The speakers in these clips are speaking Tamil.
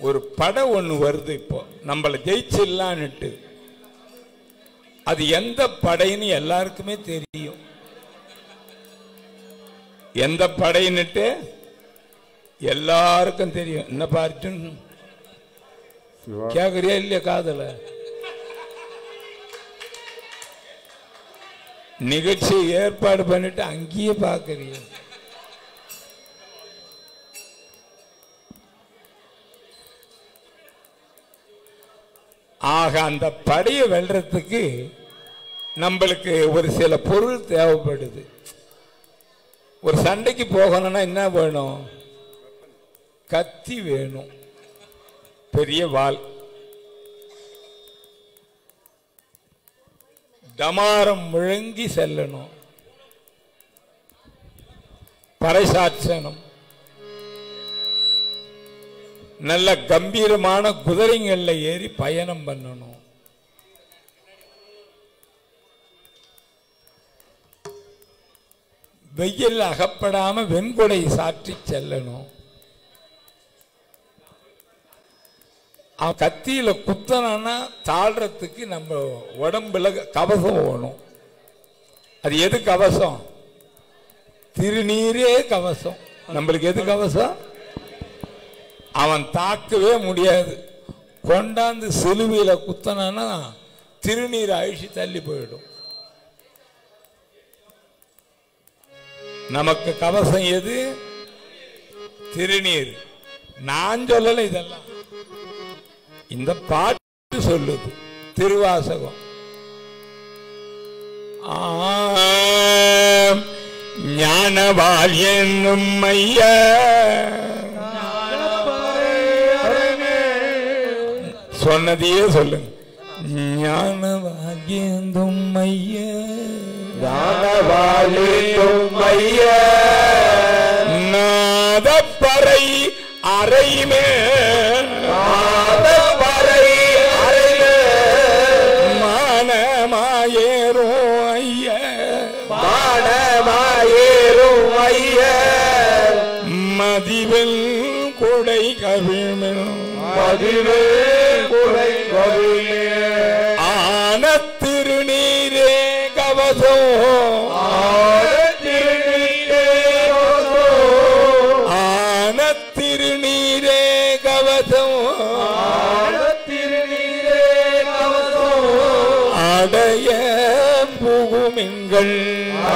ஒரு படம் ஒன்று வருது இப்போ நம்மளை ஜெயிச்சிடலான்னுட்டு அது எந்த படைன்னு எல்லாருக்குமே தெரியும் எந்த படைன்னுட்டு எல்லாருக்கும் தெரியும் என்ன பார்ட்டும் கேக்குறியா இல்லையா காதல நிகழ்ச்சி ஏற்பாடு பண்ணிட்டு அங்கேயே பார்க்கறிய ஆக அந்த படையை வெல்றதுக்கு நம்மளுக்கு ஒரு சில பொருள் தேவைப்படுது ஒரு சண்டைக்கு போகணும்னா என்ன வேணும் கத்தி வேணும் பெரிய வாள் டமாரம் முழங்கி செல்லணும் பறைசாற்றணும் நல்ல கம்பீரமான குதிரைங்கள்ல ஏறி பயணம் பண்ணணும் வெயில் அகப்படாம வெண்கொடை சாற்றி செல்லணும் அவன் கத்தியில குத்தனா தாழ்றதுக்கு நம்ம உடம்புல கவசம் வேணும் அது எது கவசம் திருநீரே கவசம் நம்மளுக்கு எது கவசம் அவன் தாக்கவே முடியாது கொண்டாந்து சிலுவையில குத்தனானா திருநீர் அழிச்சு தள்ளி போயிடும் நமக்கு கவசம் எது திருநீர் நான் சொல்லல இதெல்லாம் இந்த பாட்டு சொல்லுது திருவாசகம் ஆம், ஞானவால் என்னும் மைய சொன்னதையே சொல்லுங்க ஞானவால் என்னும் மைய நாதப்பறை அறைமே மானமாயேறும் ஐய மதிவில் கொடை கவிழ்மெனும் ஆன திருநீரே கவசம் ஆன திருநீரே கவசம் அடைய புகுமின்கள்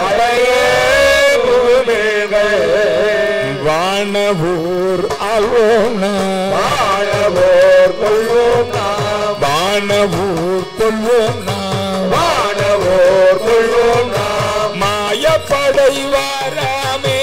வானவூர் அலோன வானவூர் கொள்வோம் நாம் மாயப்படை வாராமே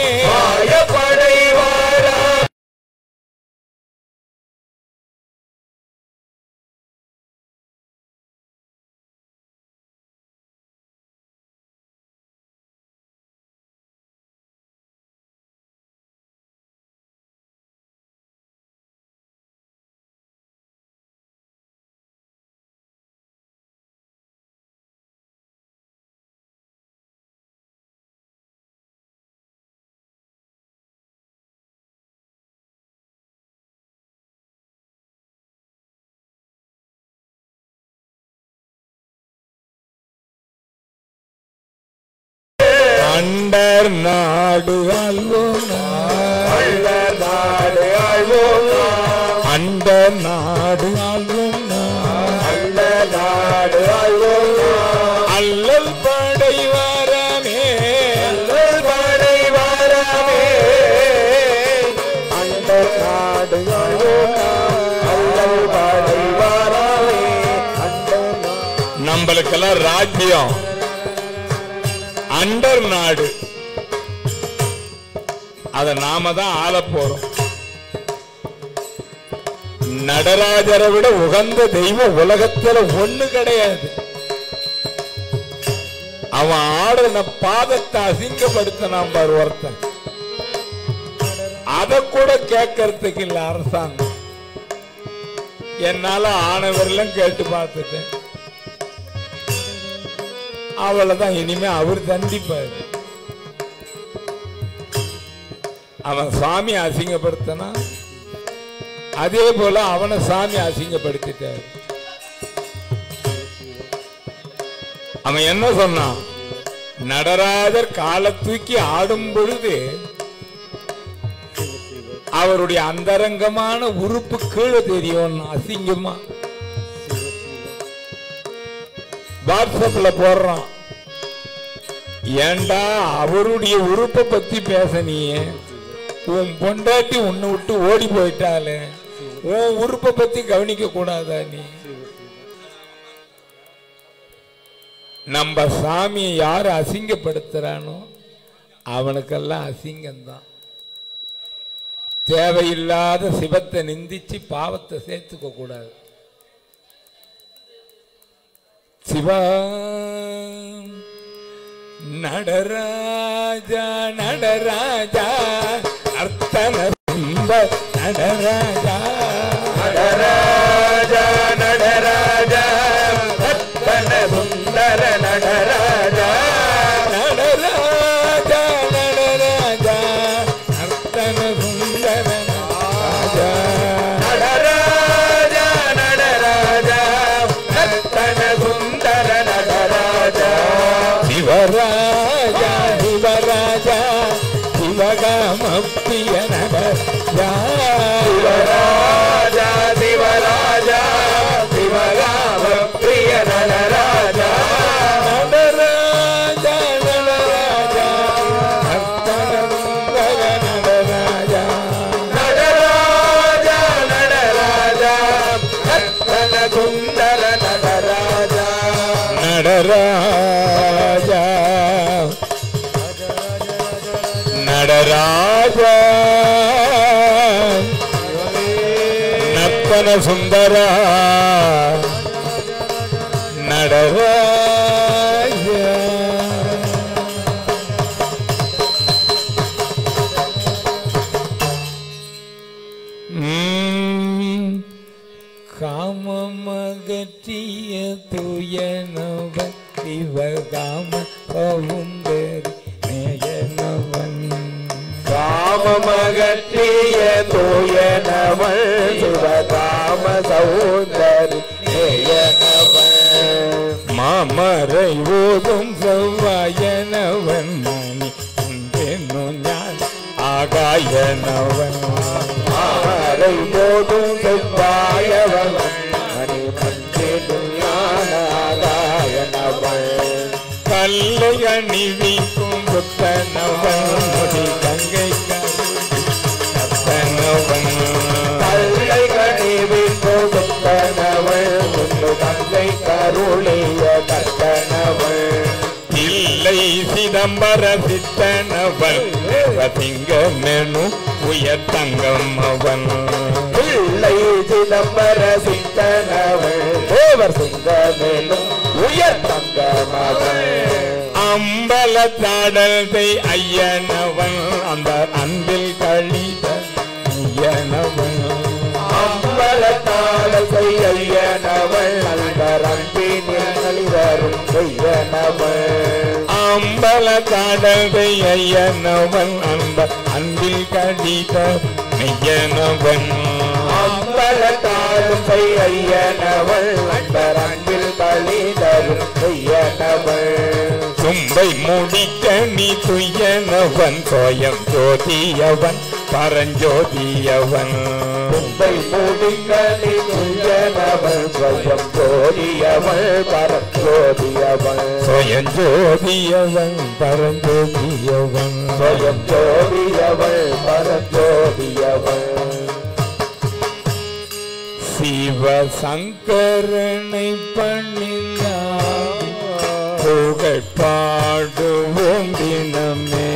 அண்டர் நாடு அல்வோம் அண்ட நாடு ஆள்வோம் அல்லல் படை வாராமே நம்மளுக்கெல்லாம் ராஜ்யம் அண்டர் நாடு அத நாம தான் ஆள போறோம் நடராஜரை விட உகந்த தெய்வம் உலகத்துல ஒண்ணு கிடையாது அவன் ஆடுன பாதத்தை அசிங்கப்படுத்தினான் பாரு ஒருத்தன் அத கூட கேட்கறதுக்கு இல்ல அரசாங்கம் என்னால ஆனவரெல்லாம் கேட்டு பார்த்துட்டேன் அவ்வளவுதான் இனிமே அவர் தண்டிப்பாரு அவன் சாமி அசிங்கப்படுத்தினா அதே போல அவனை சாமி அசிங்கப்படுத்திட்டார் அவன் என்ன சொன்னான் நடராஜர் காலை தூக்கி ஆடும் பொழுது அவருடைய அந்தரங்கமான உறுப்பு கீழே தெரியும் அசிங்கமா வாட்ஸ்அப்ல போடுறான் ஏண்டா அவருடைய உறுப்பை பத்தி பேச நீ உன் பொண்டாட்டி உன்னை விட்டு ஓடி போயிட்டாலே உன் உறுப்பை பத்தி கவனிக்க கூடாதா நீ நம்ம சாமியை யார் அசிங்கப்படுத்துறானோ அவனுக்கெல்லாம் அசிங்கம்தான் தேவையில்லாத சிவத்தை நிந்திச்சு பாவத்தை சேர்த்துக்க கூடாது சிவா நடராஜா நடராஜா அர்த்தன சுந்த நடராஜா நடராஜா நடராஜா ரத்தன சுந்தர நடராஜா நடராஜா நடராஜா அர்த்தன சுந்தர நடராஜா நடராஜா நடராஜா ரத்தன சுந்தர நடராஜா சிவராஜா சிவராஜா சிவகாமப்பிய நடராஜா சிவராஜா சிவராஜா சிவகாம பிரிய நடராஜா நடராஜா நடராஜா அர்த்தன சுந்தர நடராஜா நடராஜா நடராஜா ரத்தன சுந்தர நடராஜா நடராஜா நடராஜா நர்த்தன சுந்தரா நடராஜா உம், காமமகற்றிய துயனவன் சிவகாம சவுந்தரி நேயனவன் காமமகற்றிய தூயனவள் சிவகாம சௌந்தரி நேயனவள் மாமரை ஓதும் செவ்வாயனவன் மணி உண்டென்னும் ஞான் ஆகாயனவன் மாமரை போதும் செவ்வாயவன் மணி மன்றிடும் ஞானாகாயனவள் கல்லை அணிவிக்கும் புத்தனவன் முடி கங்கை கத்தனவன் கல்லை கனிவின் கொடுத்தனவள் முன்பு தந்தை கருளிய கட்டனவள் இல்லை சிதம்பர சித்தனவன் சிங்க மெனு உயர்த்தங்கம் அவன் பிள்ளை சிதம்பர சித்தனவள் தேவர் சிங்கமேலும் உயர் தங்க மகள் அம்பல தாடல்தை ஐயனவன் அந்த அன்பில் கழித ஐயனவன் அம்பலத்தால செய்யனவள் நல்வர் அன்பினில் நலிவரும் செய்யனவள் அம்பல தாடல்தை ஐயனவன் அந்த அன்பில் கழித மெய்யனவன் அம்பலத்தாலும் செய்யனவள் நல்வர் அன்பில் கழிதரும் செய்யனவள் தும்பை முடிக்க நீ துய்யனவன் சோயம் ஜோதியவன் பரஞ்சோதியவன் தும்பை மூடிக்கணி துயனவள் ஸ்வயம் ஜோதியவள் பரஞ்சோதியவள் சோயம் ஜோதியவன் பரஞ்சோதியவன் ஸ்வயம் ஜோதியவள் பரஞ்சோதியவள் சிவசங்கரனை பண்ணினார் புகழ் பாடுவோம் தினமே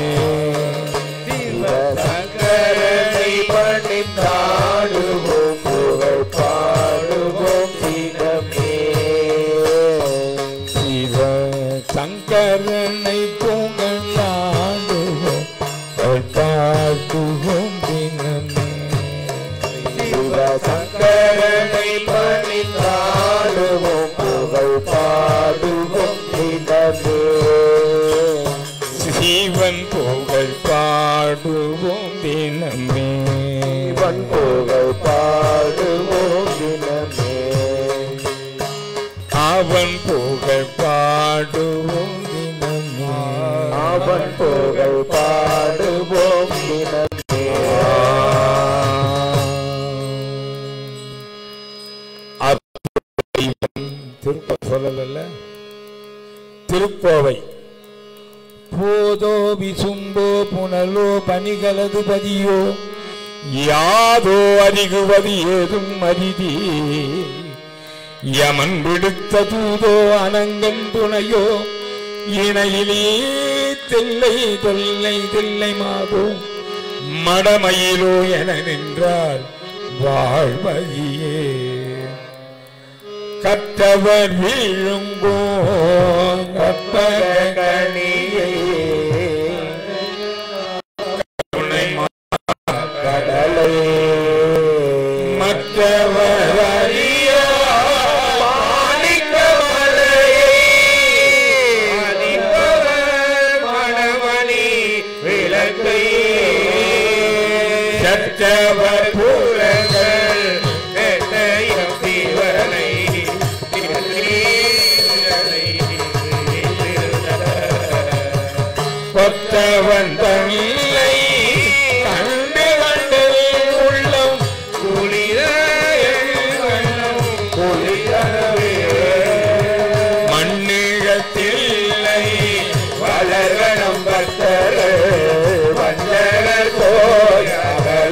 சிவசங்கரனை பணிந்தாடுவோம் புகழ் பாடுவோம் தினமே சிவசங்கரனை புகழாடுவோம் புகழ் பாடுவோம் தினமே சிவசங்கரனை பணிந்தாடுவோம் புகழ் பாடுவோம் தினமே சிவன் புகழ் பாடுவோம் தினமே சிவன் புகழ் பாடுவோம் புகழ் பாடுவோம் தினமே திருப்ப சொல்லல திருக்கோவை போதோ விசும்போ புனலோ பனிகலது பதியோ யாதோ அறிகுவது ஏதும் அரிதி யமன் விடுத்த தூதோ அனங்கன் துணையோ இணையிலே தில்லை தொல்லை தில்லை மாதோ மடமயிலோ என நின்றால் வாழ்வழியே கற்றவர் வீழுங்கோ கற்பக கணியை துணை கடலை மற்றவர் அறிய மாணிக்க மலையை அதிபவர் மணமணி விளக்கை சற்றவர் புறங்கள் எட்டயம் சிவனை கொத்தவன் தன்னை கண்டு கண்டு உள்ளம் குளிர எண்ணம் குளிரவே மண்ணிழத்தில்லை வளர்கணம் பக்தர் வஞ்சகர் போயகல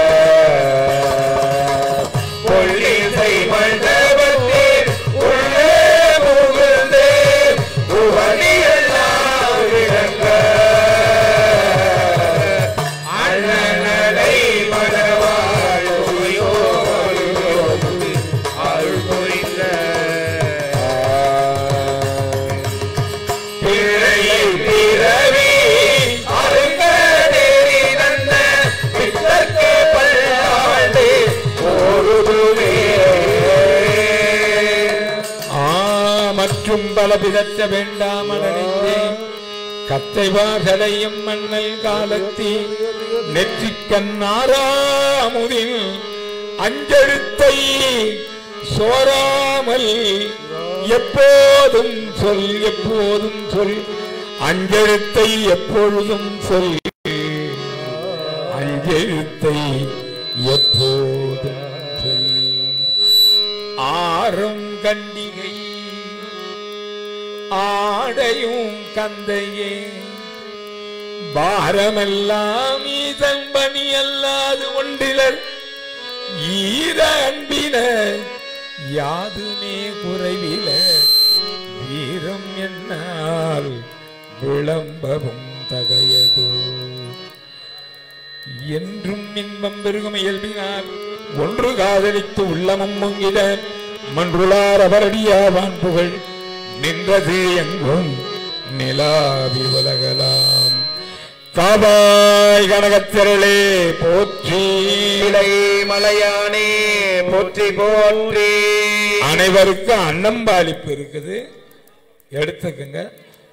கொள்ளிசை மண்டபத்தில் உள்ளே புகுந்து புவனியெல்லாம் விளங்க அண்ணனடை மனவாழ்வையோ அருள் புரிந்த பிழையை பிறவி அருங்க நெறி தந்த பித்தர்க்கு பல்லாண்டு ஓடுதுவே ஆ மற்றும் பல பிதற்ற வேண்டாமல் அடைந்தேன் கத்தைவாசடையும் மண்ணல் காலத்தி நெற்றிக்கண் நாராமுதில் அஞ்செழுத்தை சோராமல் எப்போதும் சொல் எப்போதும் சொல் அஞ்செழுத்தை எப்பொழுதும் சொல் அஞ்செழுத்தை எப்போதும் சொல் ஆறும் கண்டிகை ஆடையும் கந்தையே பாரமெல்லாம் ஈதன் பணி அல்லாது ஒன்றிலர் ஈர அன்பின யாதுமே குறைவில வீரம் என்னால் விளம்பவும் தகையதோ என்றும் இன்பம் பெருகும் இயல்பினார் ஒன்று காதலித்து உள்ளமும் முங்கிட மன்றுளார் அவரடியாவான் புகழ் நின்றது எங்கும் நிலாவி உலகலாம் காபாய் கனகத்திரளே போற்றி இலை மலையானே போற்றி போற்றி அனைவருக்கும் அன்னம்பாளிப்பு இருக்குது எடுத்துக்குங்க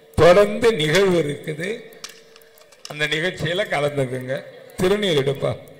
தொடர்ந்து நிகழ்வு இருக்குது அந்த நிகழ்ச்சியில கலந்துக்குங்க திருநீர் எடுப்பா